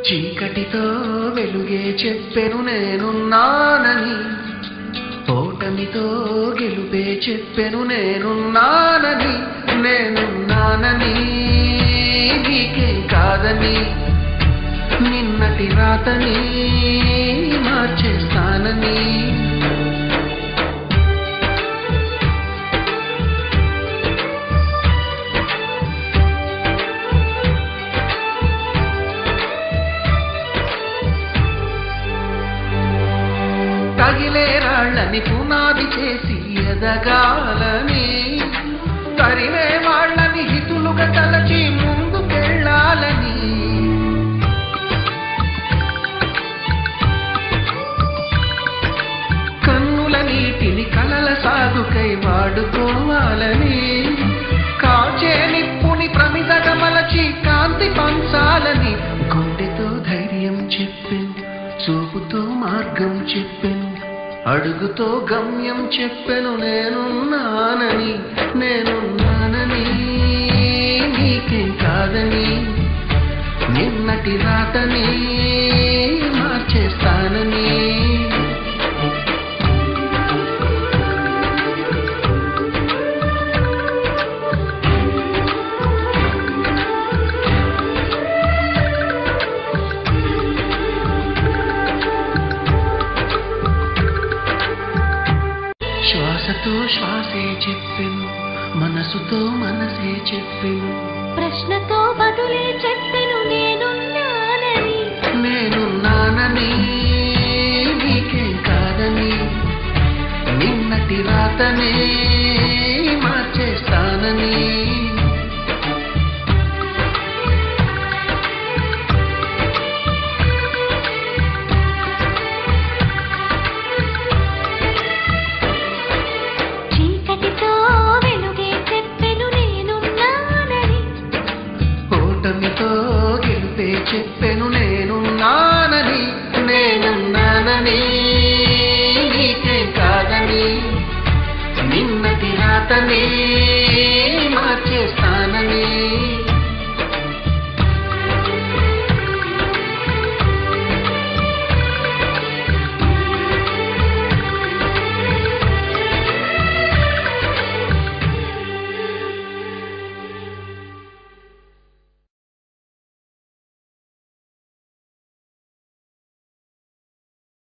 చీకటితో వెలుగే చెప్పెను నేనున్నానని ఓటమితో గెలుపే చెప్పెను నేనున్నానని నేనున్నానని నీకేం కాదని నిన్నటి రాతని మార్చేస్తానని తగిలే రాళ్ళని పునాది చేసి ఎదగాలని తరిమే వాళ్ళని హితులుగా తలచి ముందుకెళ్ళాలని కన్నుల నీటిని కలల సాగుకై వాడుకోవాలని కాచే నిప్పుని ప్రమిదగా మలచి కాంతి పంచాలని గుండెతో ధైర్యం చెప్పెను చూపుతో మార్గం చెప్పెను అడుగుతో గమ్యం చెప్పెను నేనున్నానని నేనున్నానని నీకేం కాదని నిన్నటి రాతని మార్చేస్తానని శ్వాసతో శ్వాసే చెప్పెను మనసుతో మనసే చెప్పెను ప్రశ్నతో బదులే చెప్పెను నేనున్నానని నేనున్నానని నీకేం కాదని నిన్నటి రాతనే